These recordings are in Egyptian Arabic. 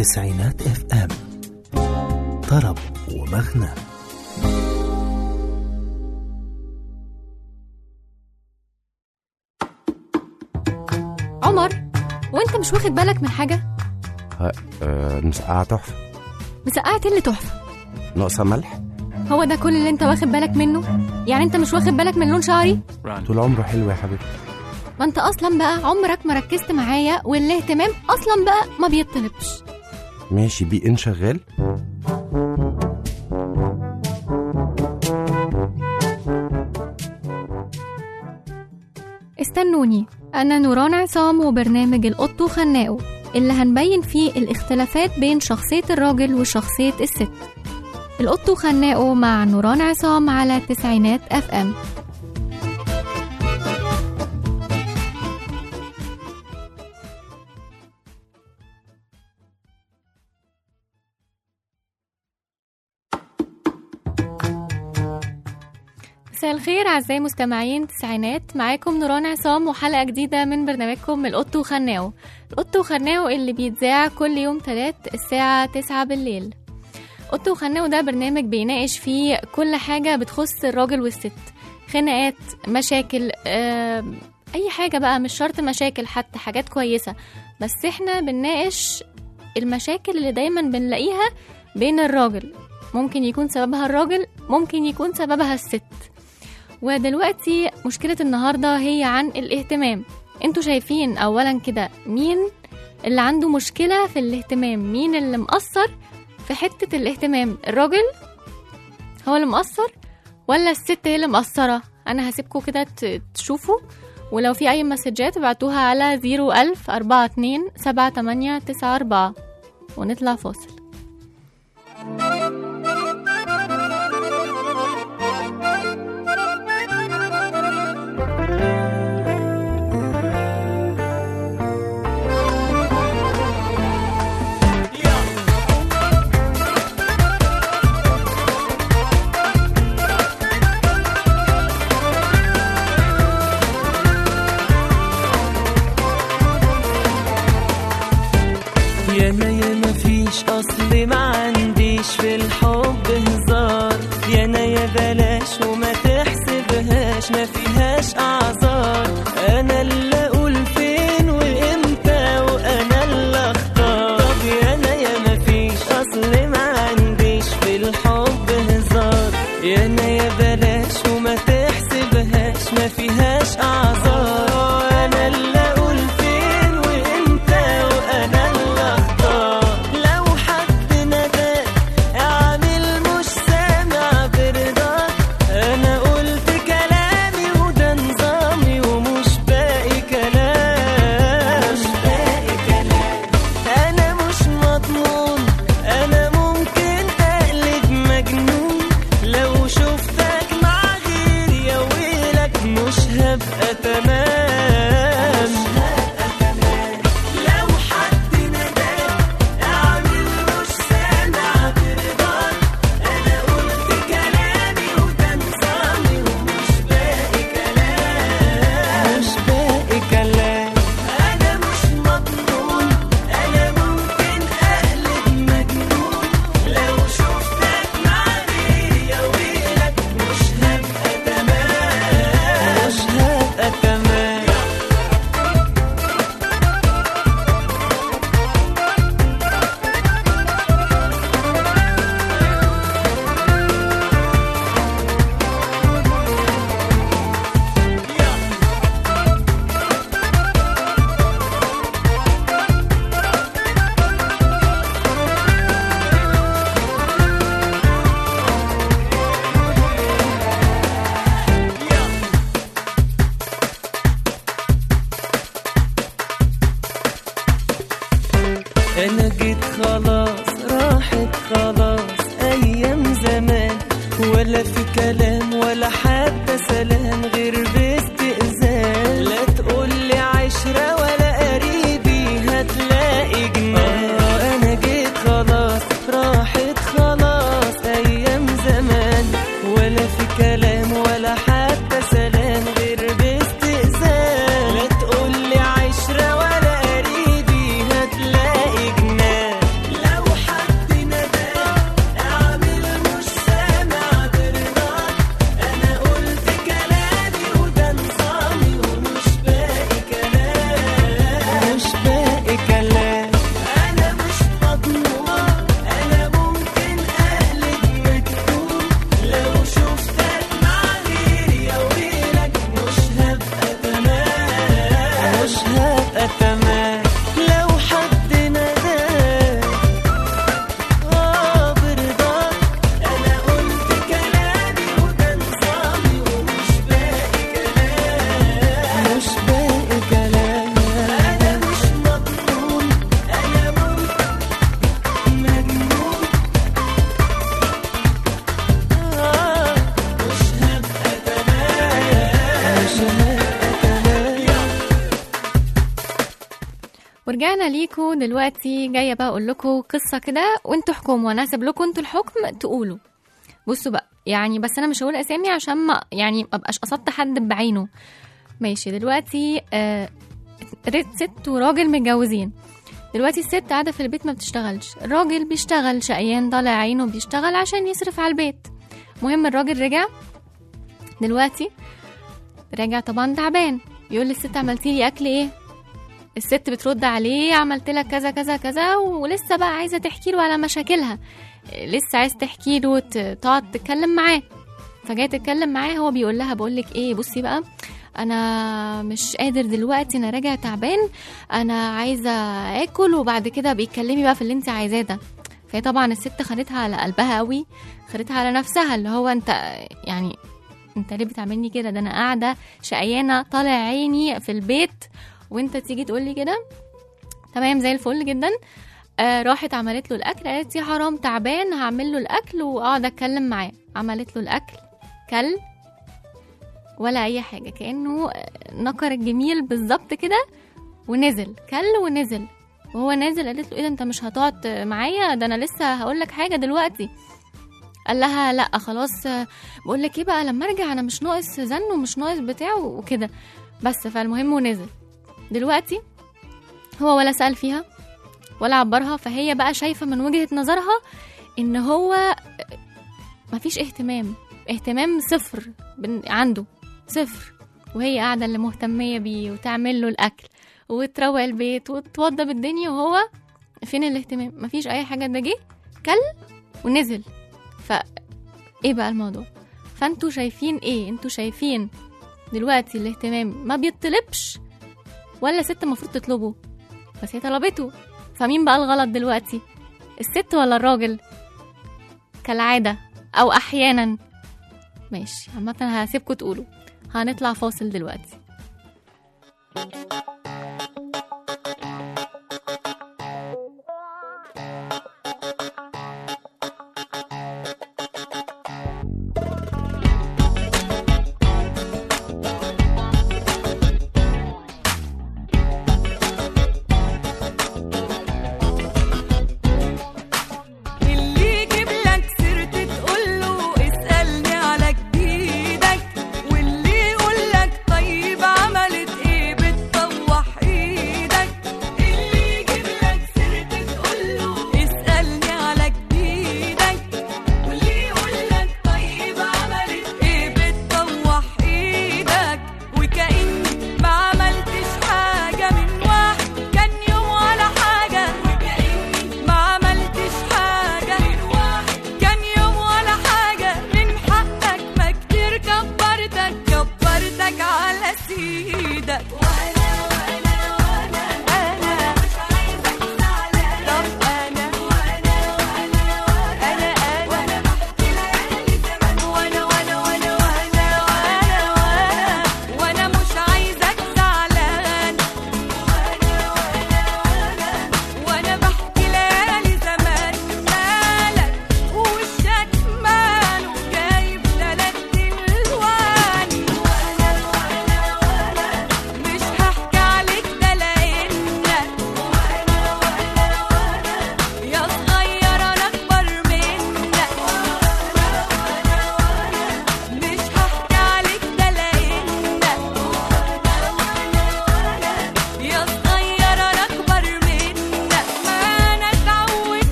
تسعينات اف ام طرب ومغنى عمر وانت مش واخد بالك من حاجه ها، آه، المسقعة تحفة مسقعه اللي تحفه ناقصة ملح هو ده كل اللي انت واخد بالك منه يعني انت مش واخد بالك من لون شعري طول عمره حلو يا حبيبي ما انت اصلا بقى عمرك ما ركزت معايا والاهتمام اصلا بقى ما بيطلبش ماشي بي ان شغال استنوني أنا نوران عصام وبرنامج القط وخناقه اللي هنبين فيه الاختلافات بين شخصية الراجل وشخصية الست القط وخناقه مع نوران عصام على تسعينات اف ام مساء الخير أعزائي مستمعين تسعينات معاكم نوران عصام وحلقة جديدة من برنامجكم القط وخناقه القط وخناقه اللي بيتذاع كل يوم تلات الساعة تسعة بالليل قط وخناقه ده برنامج بيناقش فيه كل حاجة بتخص الراجل والست خناقات مشاكل آه، أي حاجة بقى مش شرط مشاكل حتى حاجات كويسة بس احنا بنناقش المشاكل اللي دايما بنلاقيها بين الراجل ممكن يكون سببها الراجل ممكن يكون سببها الست ودلوقتي مشكلة النهاردة هي عن الاهتمام انتوا شايفين اولا كده مين اللي عنده مشكلة في الاهتمام مين اللي مقصر في حتة الاهتمام الراجل هو اللي مقصر ولا الست هي اللي مقصرة انا هسيبكم كده ت- تشوفوا ولو في اي مسجات ابعتوها على 01000 42 78 94 ونطلع فاصل يانا يا ما فيش اصل ما عنديش في الحب هزار يانا يا بلاش وما تحسبهاش ما فيهاش اعذار انا اللي اقول فين وامتى وانا اللي اختار طب يانا يا ما فيش اصل ما عنديش في الحب هزار يانا يا بلاش وما تحسبهاش ما فيهاش اعذار انا اللي اقول فين وامتى وانا اللي اختار لو حد نداك اعمل مش سامع برضاك انا قلت كلامي وده نظامي ومش باقي كلام مش باقي كلام انا مش مضمون انا ممكن اقلب مجنون لو شفتك مع غيري يا ويلك مش هبقى تمام لو حد نداك اعمل مش سامع برضاك انا قلت كلامي وده نظامي ومش باقي كلام مش باقي كلام انا مش مضمون انا ممكن اقلب مجنون لو شفتك مع غيري يا ويلك مش هبقى تمام مش هبقى تمام انا جيت خلاص راحت خلاص ايام زمان ولا في كلام ولا حتى سلام غير باستئذان لا تقولي عشرة ولا قريبي هتلاقي جنان آه انا جيت خلاص راحت خلاص ايام زمان ولا في كلام ولا حتى سلام غير باستئذان لا تقولي عشرة ولا قريبي هتلاقي جنان ورجعنا ليكم دلوقتي جايه بقى اقول لكم قصه كده وانتوا احكموا وانا هسيب لكم انتوا الحكم تقولوا بصوا بقى يعني بس انا مش هقول اسامي عشان ما يعني ما ابقاش قصدت حد بعينه ماشي دلوقتي آه ريت ست وراجل متجوزين دلوقتي الست قاعده في البيت ما بتشتغلش الراجل بيشتغل شقيان طالع عينه بيشتغل عشان يصرف على البيت مهم الراجل رجع دلوقتي راجع طبعا تعبان يقول للست عملتي لي اكل ايه الست بترد عليه عملت لك كذا كذا كذا ولسه بقى عايزه تحكي له على مشاكلها لسه عايز تحكي له ت- تقعد تتكلم معاه فجاي تتكلم معاه هو بيقول لها بقول لك ايه بصي بقى انا مش قادر دلوقتي انا راجع تعبان انا عايزه اكل وبعد كده بيتكلمي بقى في اللي انت عايزاه ده فهي طبعا الست خدتها على قلبها قوي خدتها على نفسها اللي هو انت يعني انت ليه بتعملني كده ده انا قاعده شقيانه طالع عيني في البيت وانت تيجي تقول لي كده تمام زي الفل جدا آه راحت عملت له الاكل قالت يا حرام تعبان هعمل له الاكل واقعد اتكلم معاه عملت له الاكل كل ولا اي حاجه كانه نكر الجميل بالظبط كده ونزل كل ونزل وهو نازل قالت له ايه ده انت مش هتقعد معايا ده انا لسه هقول لك حاجه دلوقتي قال لها لا خلاص بقول لك ايه بقى لما ارجع انا مش ناقص زن ومش ناقص بتاع وكده بس فالمهم ونزل دلوقتي هو ولا سأل فيها ولا عبرها فهي بقى شايفة من وجهة نظرها ان هو مفيش اهتمام اهتمام صفر بن- عنده صفر وهي قاعدة اللي مهتمية بيه وتعمل له الأكل وتروق البيت وتوضب الدنيا وهو فين الاهتمام مفيش أي حاجة ده جه كل ونزل ف ايه بقى الموضوع فانتوا شايفين ايه انتوا شايفين دلوقتي الاهتمام ما بيطلبش ولا ست المفروض تطلبه بس هي طلبته فمين بقى الغلط دلوقتي الست ولا الراجل كالعادة أو أحيانا ماشي عامة هسيبكوا تقولوا هنطلع فاصل دلوقتي اللي يجيب لك سيرة تقول له اسألني على جديدك واللي يقول لك طيب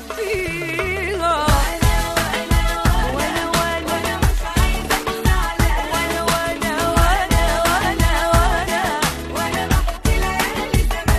فيها وانا وانا وانا مش عايزة ازعلك وانا وانا وانا وانا وانا وانا بحكي ليالي زمان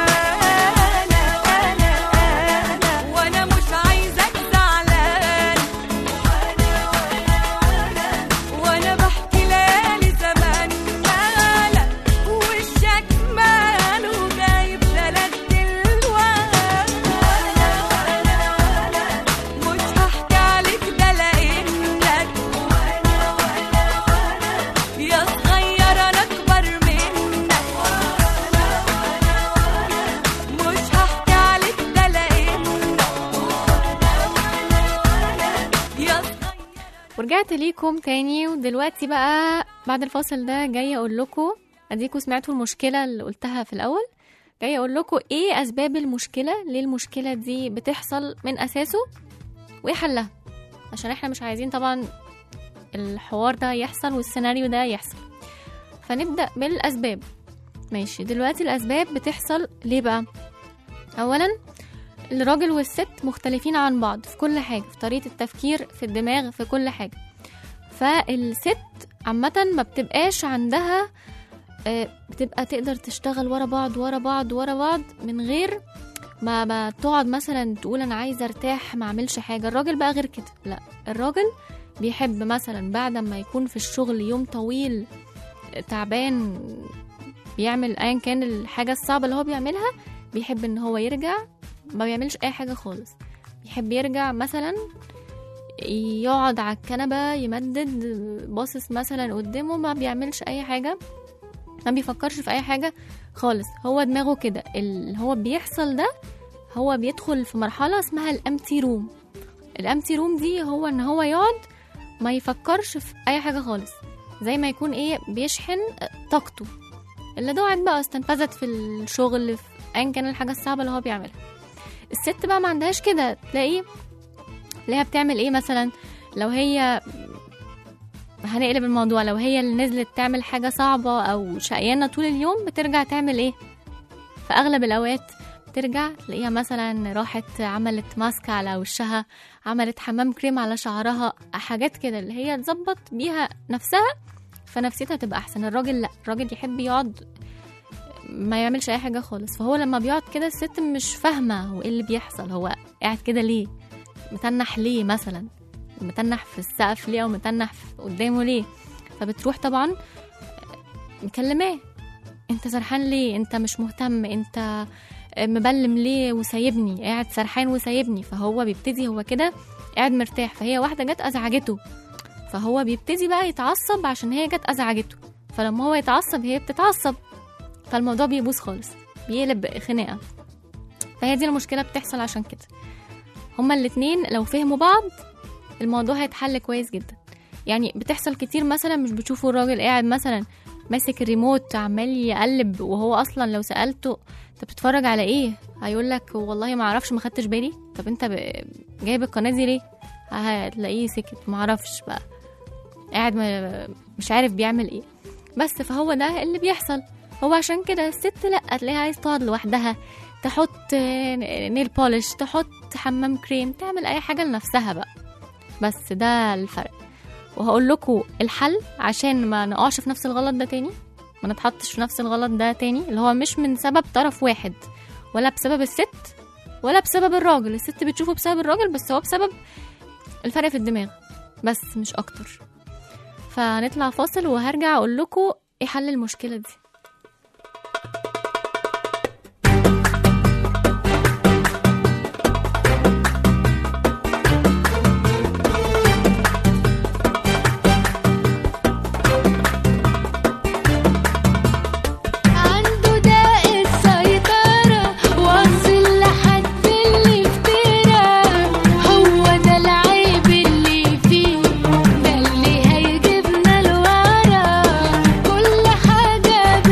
وانا وانا وانا وانا مش عايزك زعلان وانا وانا وانا وانا بحكي ليالي زمان مالك وشك ماله جايب ثلاث الوان وانا وانا وانا مش هحكي عليك ده لانك وانا وانا وانا يا صغير انا اكبر منك وانا وانا وانا مش هحكي عليك ده لانك وانا وانا وانا يا صغير ورجعت ليكم تاني ودلوقتي بقى بعد الفاصل ده جاية اقول لكم اديكم سمعتوا المشكلة اللي قلتها في الاول جاية اقول لكم ايه اسباب المشكلة ليه المشكلة دي بتحصل من اساسه وايه حلها عشان احنا مش عايزين طبعا الحوار ده يحصل والسيناريو ده يحصل فنبدأ بالاسباب ماشي دلوقتي الاسباب بتحصل ليه بقى اولا الراجل والست مختلفين عن بعض في كل حاجة في طريقة التفكير في الدماغ في كل حاجة فالست عامة ما بتبقاش عندها آه، بتبقى تقدر تشتغل ورا بعض ورا بعض ورا بعض من غير ما ما تقعد مثلا تقول انا عايزه ارتاح ما اعملش حاجه الراجل بقى غير كده لا الراجل بيحب مثلا بعد ما يكون في الشغل يوم طويل تعبان بيعمل ايا كان الحاجه الصعبه اللي هو بيعملها بيحب ان هو يرجع ما بيعملش اي حاجه خالص بيحب يرجع مثلا يقعد على الكنبه يمدد باصص مثلا قدامه ما بيعملش اي حاجه ما بيفكرش في اي حاجه خالص هو دماغه كده اللي هو بيحصل ده هو بيدخل في مرحله اسمها الامتي روم الامتي روم دي هو ان هو يقعد ما يفكرش في اي حاجه خالص زي ما يكون ايه بيشحن طاقته اللي ضاعت بقى استنفذت في الشغل في ايا كان الحاجه الصعبه اللي هو بيعملها الست بقى ما عندهاش كده تلاقيه تلاقيها بتعمل ايه مثلا لو هي هنقلب الموضوع لو هي اللي نزلت تعمل حاجة صعبة أو شقيانة طول اليوم بترجع تعمل ايه في أغلب الأوقات بترجع تلاقيها مثلا راحت عملت ماسك على وشها عملت حمام كريم على شعرها حاجات كده اللي هي تظبط بيها نفسها فنفسيتها تبقى أحسن الراجل لا الراجل يحب يقعد ما يعملش أي حاجة خالص فهو لما بيقعد كده الست مش فاهمة هو ايه اللي بيحصل هو قاعد كده ليه متنح ليه مثلا متنح في السقف ليه او متنح في قدامه ليه فبتروح طبعا مكلماه انت سرحان ليه انت مش مهتم انت مبلم ليه وسايبني قاعد سرحان وسايبني فهو بيبتدي هو كده قاعد مرتاح فهي واحده جت ازعجته فهو بيبتدي بقى يتعصب عشان هي جت ازعجته فلما هو يتعصب هي بتتعصب فالموضوع بيبوظ خالص بيقلب خناقه فهي دي المشكله بتحصل عشان كده هما الاتنين لو فهموا بعض الموضوع هيتحل كويس جدا يعني بتحصل كتير مثلا مش بتشوفوا الراجل قاعد مثلا ماسك الريموت عمال يقلب وهو اصلا لو سالته انت بتتفرج على ايه هيقول لك والله ما اعرفش ما خدتش بالي طب انت ب- جايب القناه دي ليه هتلاقيه سكت ما اعرفش بقى قاعد ما مش عارف بيعمل ايه بس فهو ده اللي بيحصل هو عشان كده الست لا تلاقيها عايز تقعد لوحدها تحط نيل بولش تحط حمام كريم تعمل اي حاجه لنفسها بقى بس ده الفرق وهقول لكم الحل عشان ما نقعش في نفس الغلط ده تاني ما نتحطش في نفس الغلط ده تاني اللي هو مش من سبب طرف واحد ولا بسبب الست ولا بسبب الراجل الست بتشوفه بسبب الراجل بس هو بسبب الفرق في الدماغ بس مش اكتر فهنطلع فاصل وهرجع اقول لكم ايه حل المشكله دي عنده داء السيطرة واصل لحد الافتراء هو ده العيب اللي فيه ده اللي هيجيبنا لورا كل حاجة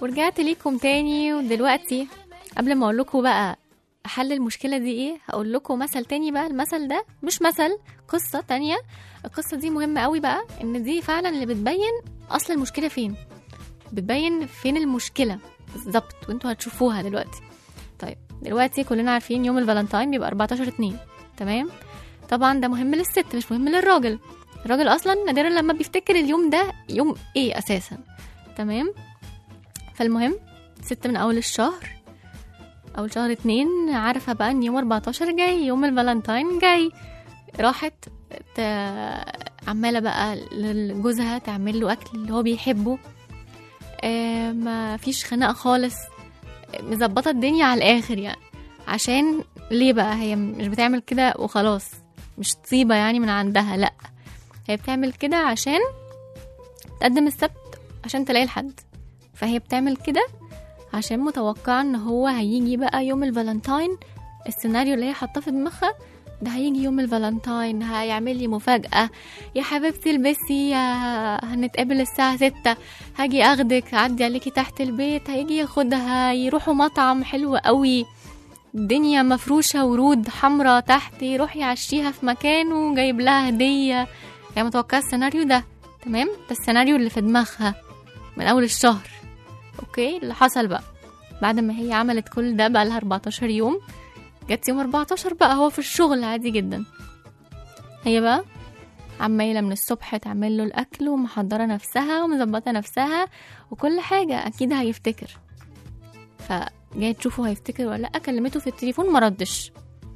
ورجعت ليكم تاني ودلوقتي قبل ما اقول لكم بقى حل المشكله دي ايه هقول لكم مثل تاني بقى المثل ده مش مثل قصه تانية القصه دي مهمه قوي بقى ان دي فعلا اللي بتبين اصل المشكله فين بتبين فين المشكله بالظبط وانتوا هتشوفوها دلوقتي طيب دلوقتي كلنا عارفين يوم الفالنتاين بيبقى 14 2 تمام طبعا ده مهم للست مش مهم للراجل الراجل اصلا نادرا لما بيفتكر اليوم ده يوم ايه اساسا تمام فالمهم ست من اول الشهر اول شهر اتنين عارفه بقى ان يوم 14 جاي يوم الفالنتاين جاي راحت ت... عماله بقى لجوزها تعمل له اكل اللي هو بيحبه آه ما فيش خناقه خالص مظبطه الدنيا على الاخر يعني عشان ليه بقى هي مش بتعمل كده وخلاص مش طيبه يعني من عندها لا هي بتعمل كده عشان تقدم السبت عشان تلاقي الحد فهي بتعمل كده عشان متوقعة ان هو هيجي بقى يوم الفالنتاين السيناريو اللي هي حاطاه في دماغها ده هيجي يوم الفالنتاين هيعمل لي مفاجأة يا حبيبتي البسي يا- هنتقابل الساعة ستة هاجي اخدك اعدي عليكي تحت البيت هيجي ياخدها يروحوا مطعم حلو قوي الدنيا مفروشة ورود حمرا تحت يروح يعشيها في مكان وجايب لها هدية يعني متوقعة السيناريو ده تمام ده السيناريو اللي في دماغها من اول الشهر اوكي اللي حصل بقى بعد ما هي عملت كل ده بقى لها 14 يوم جت يوم 14 بقى هو في الشغل عادي جدا هي بقى عمايله من الصبح تعمل له الاكل ومحضره نفسها ومظبطه نفسها وكل حاجه اكيد هيفتكر فجاي تشوفه هيفتكر ولا لا كلمته في التليفون ما ردش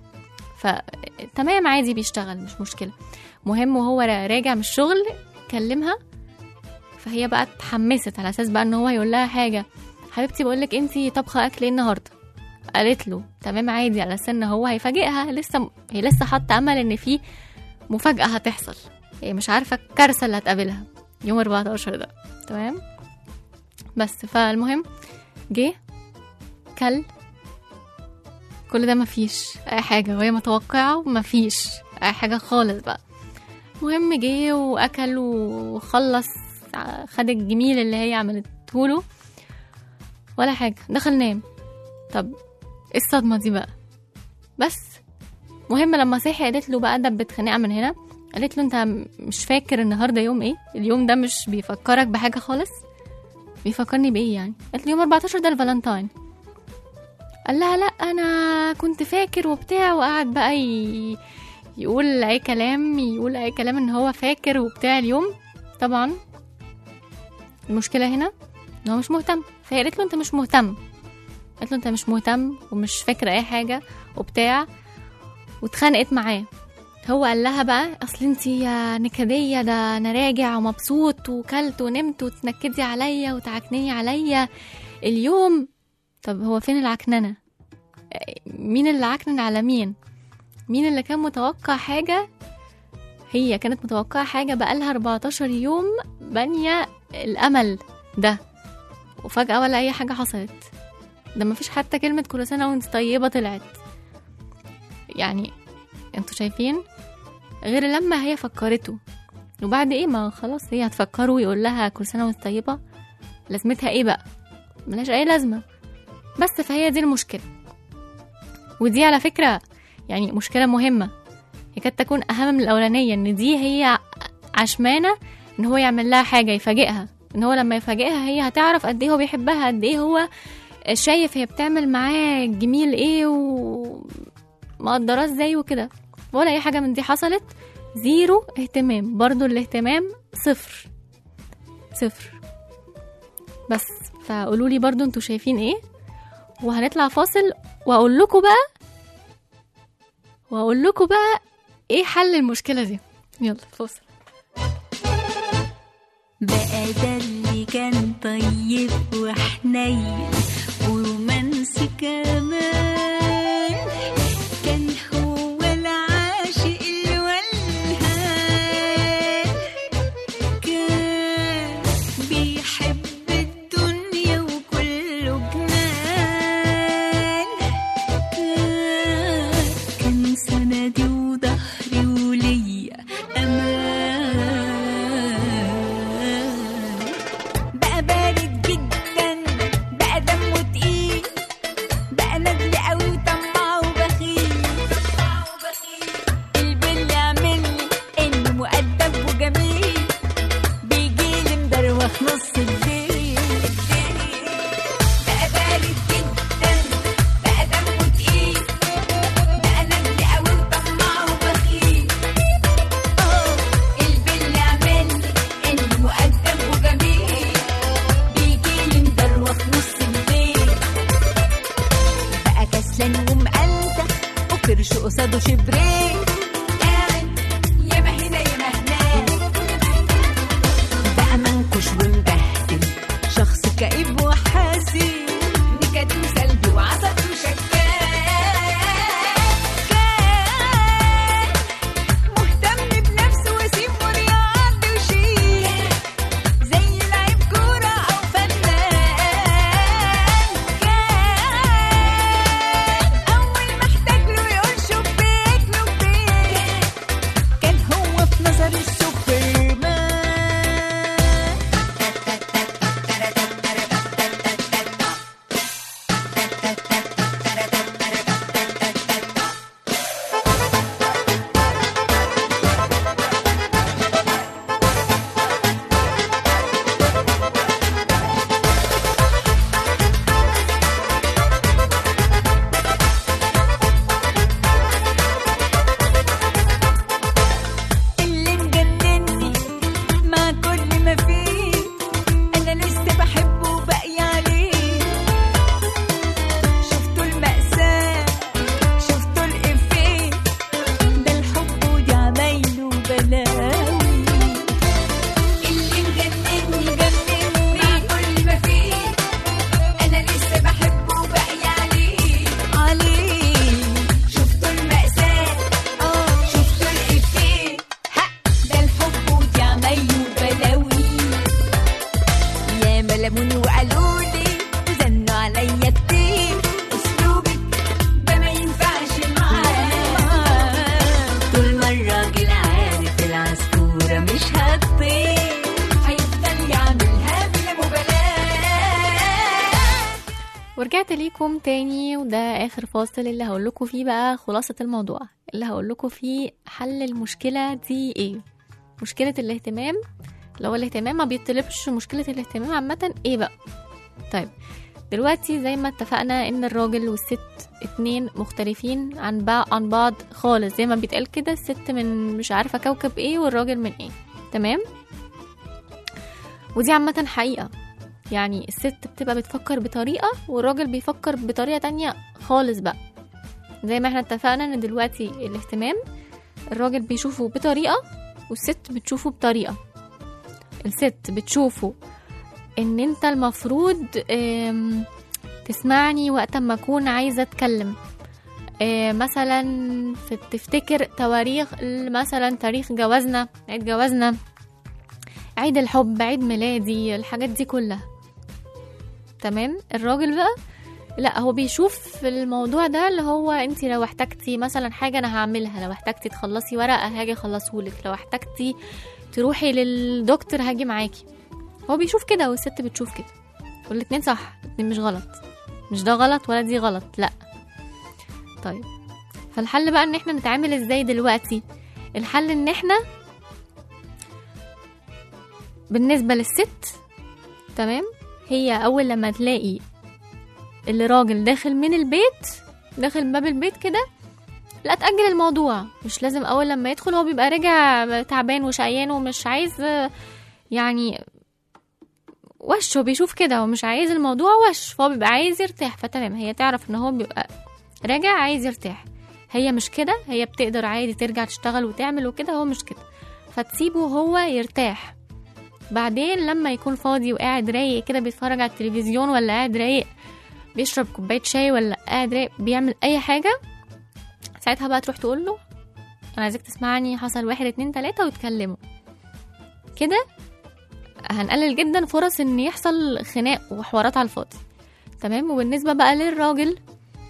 فتمام عادي بيشتغل مش مشكله مهم وهو راجع من الشغل كلمها فهي بقى اتحمست على اساس بقى ان هو هيقول لها حاجه حبيبتي بقول لك انتي طبخه اكل ايه النهارده قالت له تمام عادي على اساس ان هو هيفاجئها لسه هي لسه حاطه امل ان في مفاجاه هتحصل هي مش عارفه الكارثه اللي هتقابلها يوم 14 ده تمام بس فالمهم جه كل كل ده مفيش اي حاجه وهي متوقعه مفيش اي حاجه خالص بقى المهم جه واكل وخلص خد الجميل اللي هي عملته له ولا حاجه دخل نام طب ايه الصدمه دي بقى بس مهم لما صحي قالت له بقى دبت خناقه من هنا قالت له انت مش فاكر النهارده يوم ايه اليوم ده مش بيفكرك بحاجه خالص بيفكرني بايه يعني قالت له يوم 14 ده الفالنتاين قال لها لا انا كنت فاكر وبتاع وقعد بقى ي... يقول اي كلام يقول اي كلام ان هو فاكر وبتاع اليوم طبعا المشكله هنا ان هو مش مهتم فهي قالت له انت مش مهتم قالت له انت مش مهتم ومش فاكر اي حاجه وبتاع واتخانقت معاه هو قال لها بقى اصل انت يا نكديه ده انا راجع ومبسوط وكلت ونمت وتنكدي عليا وتعكنني عليا اليوم طب هو فين العكننه مين اللي عكنن على مين مين اللي كان متوقع حاجه هي كانت متوقعه حاجه بقالها 14 يوم بانيه الامل ده وفجاه ولا اي حاجه حصلت ده مفيش حتى كلمه كل سنه وانت طيبه طلعت يعني انتوا شايفين غير لما هي فكرته وبعد ايه ما خلاص هي هتفكره ويقول لها كل سنه وانت طيبه لازمتها ايه بقى ملهاش اي لازمه بس فهي دي المشكله ودي على فكره يعني مشكله مهمه يكاد تكون اهم من الاولانيه ان دي هي عشمانه ان هو يعمل لها حاجه يفاجئها ان هو لما يفاجئها هي هتعرف قد ايه هو بيحبها قد ايه هو شايف هي بتعمل معاه جميل ايه ومقدراه ازاي وكده ولا اي حاجه من دي حصلت زيرو اهتمام برضو الاهتمام صفر صفر بس فقولوا لي برضو انتوا شايفين ايه وهنطلع فاصل واقول لكم بقى واقول لكم بقى ايه حل المشكله دي يلا فاصل بقى ده اللي كان طيب وحنين ورومانسي كمان كان هو العاشق الولهان كان بيحب الدنيا وكله جنان كان كان سندي وظهري وليا امان بقى بارد جدا مفيش قصاده شبرين قاعد ياما هنا ياما هناك بقى منكش ومبهدل شخص كئيب وحزين نكد وسلبي وعصبي وشكاك كان مهتم بنفسه وسيم ورياضي وشيك زي لعيب كورة أو فنان كان أول ما احتاج له يقول شبيك لبيك كان هو في نظري السوبرمان اللي مجنني مع كل ما فيه انا لسه بحبه وباقي عليه شفتوا المأساة شفتوا الإفيه ده الحب ودي عمايله بلاوي اللي مجنني مجنني مع كل ما فيه انا لسه بحبه وباقي عليه عليه شفتوا المأساة اه شفتوا الإفيه ها ده الحب ودي عمايله بلاوي يا ملموني وقالوا لي وزنوا عليا كتير اسلوبك ده ما ينفعش معاه طول ما الراجل عارف العصفورة مش هتطير هيفضل يعملها بلا مبالاة ورجعت ليكم تاني وده اخر فاصل اللي هقول لكم فيه بقى خلاصة الموضوع اللي هقول لكم فيه حل المشكلة دي ايه مشكلة الاهتمام لو الاهتمام ما بيطلبش مشكلة الاهتمام عامة ايه بقى طيب دلوقتي زي ما اتفقنا ان الراجل والست اتنين مختلفين عن بعض عن بعض خالص زي ما بيتقال كده الست من مش عارفة كوكب ايه والراجل من ايه تمام ودي عامة حقيقة يعني الست بتبقى بتفكر بطريقة والراجل بيفكر بطريقة تانية خالص بقى زي ما احنا اتفقنا ان دلوقتي الاهتمام الراجل بيشوفه بطريقة والست بتشوفه بطريقة الست بتشوفه ان انت المفروض ام، تسمعني وقت ما اكون عايزة اتكلم اه، مثلا في- تفتكر تواريخ مثلا تاريخ جوازنا عيد جوازنا عيد الحب عيد ميلادي الحاجات دي كلها تمام الراجل بقى لا هو بيشوف في الموضوع ده اللي هو انت لو احتجتي مثلا حاجة انا هعملها لو احتجتي تخلصي ورقة هاجي اخلصهولك لو احتجتي تروحي للدكتور هاجي معاكي هو بيشوف كده والست بتشوف كده والاتنين صح الاتنين مش غلط مش ده غلط ولا دي غلط لا طيب فالحل بقى ان احنا نتعامل ازاي دلوقتي الحل ان احنا بالنسبة للست تمام هي أول لما تلاقي اللي راجل داخل من البيت داخل باب البيت كده لا تأجل الموضوع مش لازم أول لما يدخل هو بيبقى راجع تعبان وشقيان ومش عايز آه، يعني وش هو بيشوف كده ومش عايز الموضوع وش فهو بيبقى عايز يرتاح فتمام هي تعرف ان هو بيبقى راجع عايز يرتاح هي مش كده هي بتقدر عادي ترجع تشتغل وتعمل وكده هو مش كده فتسيبه هو يرتاح بعدين لما يكون فاضي وقاعد رايق كده بيتفرج على التلفزيون ولا قاعد رايق بيشرب كوبايه شاي ولا قاعد رايق بيعمل اي حاجه ساعتها بقى تروح تقول له انا عايزك تسمعني حصل واحد اتنين تلاته ويتكلموا كده هنقلل جدا فرص ان يحصل خناق وحوارات على الفاضي تمام وبالنسبه بقى للراجل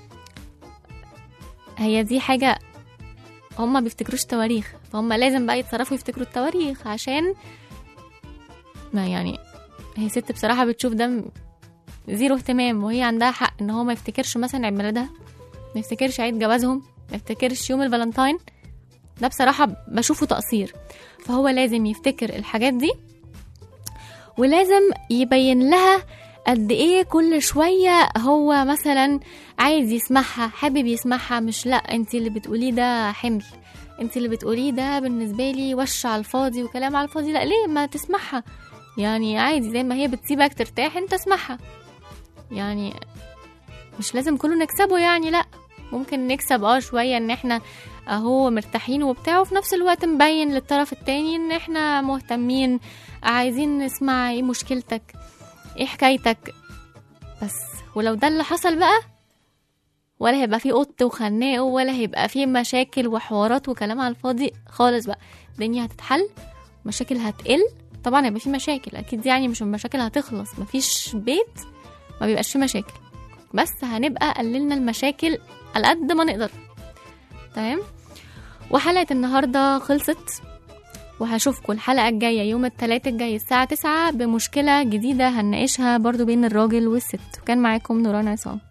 هي دي حاجه هما بيفتكروش تواريخ فهم لازم بقى يتصرفوا يفتكروا التواريخ عشان ما يعني هي ست بصراحة بتشوف ده م- زيرو اهتمام وهي عندها حق ان هو ما يفتكرش مثلا عيد ميلادها ما يفتكرش عيد جوازهم ما يفتكرش يوم الفالنتاين ده بصراحة بشوفه تقصير فهو لازم يفتكر الحاجات دي ولازم يبين لها قد ايه كل شوية هو مثلا عايز يسمعها حابب يسمعها مش لا انت اللي بتقوليه ده حمل انت اللي بتقوليه ده بالنسبة لي وش على الفاضي وكلام على الفاضي لا ليه ما تسمعها يعني عادي زي ما هي بتسيبك ترتاح انت اسمعها يعني مش لازم كله نكسبه يعني لا ممكن نكسب اه شوية ان احنا اهو مرتاحين وبتاع وفي نفس الوقت نبين للطرف التاني ان احنا مهتمين عايزين نسمع ايه مشكلتك ايه حكايتك بس ولو ده اللي حصل بقى ولا هيبقى فيه قط وخناق ولا هيبقى فيه مشاكل وحوارات وكلام على الفاضي خالص بقى الدنيا هتتحل مشاكل هتقل طبعا هيبقى فيه مشاكل اكيد يعني مش المشاكل هتخلص مفيش بيت ما بيبقاش فيه مشاكل بس هنبقى قللنا المشاكل على قد ما نقدر تمام وحلقة النهاردة خلصت وهشوفكم الحلقة الجاية يوم الثلاث الجاي الساعة 9 بمشكلة جديدة هنناقشها برضو بين الراجل والست وكان معاكم نوران عصام